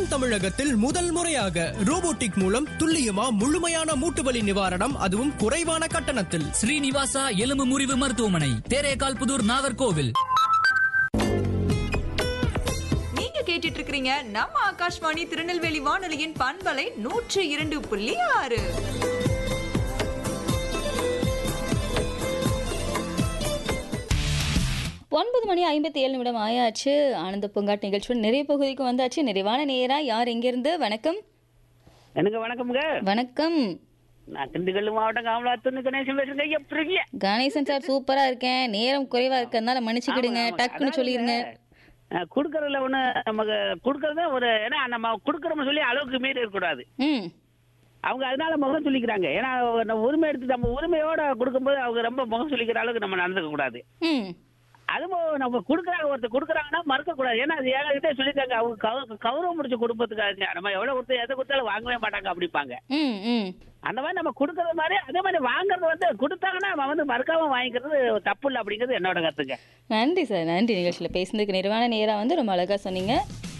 தென் தமிழகத்தில் முதல் முறையாக ரோபோட்டிக் மூலம் துல்லியமா முழுமையான மூட்டு வலி நிவாரணம் அதுவும் குறைவான கட்டணத்தில் ஸ்ரீனிவாசா எலும்பு முறிவு மருத்துவமனை தேரேகால் புதூர் நாகர்கோவில் நீங்க கேட்டுட்டு இருக்கிறீங்க நம்ம ஆகாஷ்வாணி திருநெல்வேலி வானொலியின் பண்பலை நூற்று இரண்டு புள்ளி ஆறு ஒன்பது மணி ஐம்பத்தி ஏழு நிமிடம் ஆயாச்சு ஆனந்த பூங்காட் நிகழ்ச்சியோட நிறைய பகுதிக்கு வந்தாச்சு நிறைவான நேரா யார் எங்கிருந்து வணக்கம் எனக்கு வணக்கம்ங்க வணக்கம் நான் திண்டுக்கல் மாவட்டம் காமலாத்தூர் கணேசன் பேசுறேங்க எப்படி இருக்கீங்க கணேசன் சார் சூப்பரா இருக்கேன் நேரம் குறைவா இருக்கறதுனால மன்னிச்சுக்கிடுங்க ஆமாங்க, ஆமாங்க. டக்குன்னு சொல்லிருங்க அஹ், குடுக்கறதுல ஒண்ணு நமக்கு குடுக்கறது ஒரு ஏன்னா நம்ம குடுக்கறோம்னு சொல்லி அளவுக்கு மீறி இருக்கக்கூடாது ம் அவங்க அதனால முகம் சொல்லிக்கிறாங்க ஏன்னா நம்ம உரிமை எடுத்து நம்ம உரிமையோட கொடுக்கும்போது அவங்க ரொம்ப முகம் சொல்லிக்கிற அளவுக்கு நம்ம நடந்துக்க கூடாது ம் அதுவும் நம்ம கொடுக்குறாங்க ஒருத்தர் கொடுக்குறாங்கன்னா மறுக்க கூடாது ஏன்னா அது ஏங்கிட்டே சொல்லிட்டாங்க அவங்க கௌ- கௌரவம் முடிச்ச குடும்பத்துக்காக நம்ம எவ்வளவு கொடுத்து எதை கொடுத்தாலும் வாங்கவே மாட்டாங்க அப்படிப்பாங்க ம் ம் அந்த மாதிரி நம்ம கொடுக்கறது மாதிரி அதே மாதிரி வாங்குறது வந்து கொடுத்தாங்கன்னா அவன் வந்து மறுக்காம வாங்கிக்கிறது தப்பு இல்லை அப்படிங்கிறது என்னோட கருத்துங்க நன்றி சார் நன்றி நிகழ்ச்சியில் பேசுனதுக்கு நிறைவான நேரா வந்து ரொம்ப அழகா சொன்னீங்க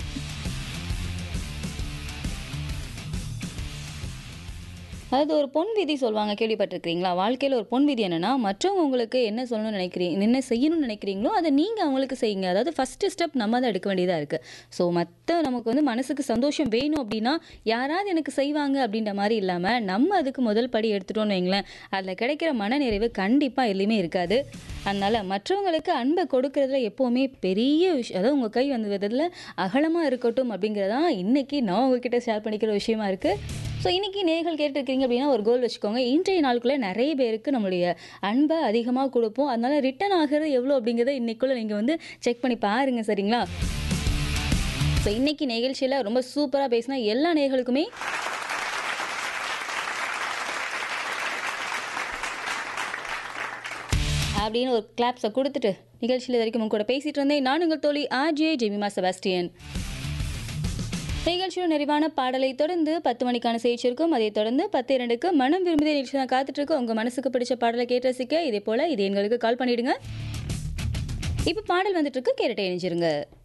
அதாவது ஒரு பொன் விதி சொல்லுவாங்க கேள்விப்பட்டிருக்கிறீங்களா வாழ்க்கையில் ஒரு பொன் விதி என்னன்னா மற்றவங்க உங்களுக்கு என்ன சொல்லணும்னு நினைக்கிறீங்க என்ன செய்யணும்னு நினைக்கிறீங்களோ அதை நீங்கள் அவங்களுக்கு செய்யுங்க அதாவது ஃபஸ்ட்டு ஸ்டெப் நம்ம தான் எடுக்க வேண்டியதாக இருக்குது ஸோ மற்ற நமக்கு வந்து மனசுக்கு சந்தோஷம் வேணும் அப்படின்னா யாராவது எனக்கு செய்வாங்க அப்படின்ற மாதிரி இல்லாமல் நம்ம அதுக்கு முதல் படி எடுத்துட்டோம்னு வைங்களேன் அதில் கிடைக்கிற மனநிறைவு கண்டிப்பாக எதுலையுமே இருக்காது அதனால் மற்றவங்களுக்கு அன்பை கொடுக்கறதுல எப்போவுமே பெரிய விஷயம் அதாவது உங்கள் கை வந்து விதத்தில் அகலமாக இருக்கட்டும் அப்படிங்கிறதான் இன்றைக்கி நான் உங்ககிட்ட ஷேர் பண்ணிக்கிற விஷயமா இருக்குது ஸோ இன்றைக்கி நேர்கள் கேட்டிருக்கீங்க அப்படின்னா ஒரு கோல் வச்சுக்கோங்க இன்றைய நாளுக்குள்ளே நிறைய பேருக்கு நம்மளுடைய அன்பை அதிகமாக கொடுப்போம் அதனால் ரிட்டர்ன் ஆகிறது எவ்வளோ அப்படிங்கிறத இன்றைக்குள்ளே நீங்கள் வந்து செக் பண்ணி பாருங்கள் சரிங்களா ஸோ இன்றைக்கி நிகழ்ச்சியில் ரொம்ப சூப்பராக பேசின எல்லா நேர்களுக்குமே அப்படின்னு ஒரு கிளாப்ஸை கொடுத்துட்டு நிகழ்ச்சியில் இது வரைக்கும் உங்க கூட பேசிட்டு இருந்தேன் நான் உங்கள் தோழி ஆர்ஜே ஜெமிமா செபாஸ்டியன் நிகழ்ச்சியோட நிறைவான பாடலை தொடர்ந்து பத்து மணிக்கான செய்தி இருக்கும் அதை தொடர்ந்து பத்து இரண்டுக்கு மனம் விரும்புதே நிகழ்ச்சி தான் காத்துட்டு இருக்கு உங்க மனசுக்கு பிடிச்ச பாடலை கேட்டு ரசிக்க இதே போல இது எங்களுக்கு கால் பண்ணிடுங்க இப்போ பாடல் வந்துட்டு இருக்கு கேரட்டை இணைஞ்சிருங்க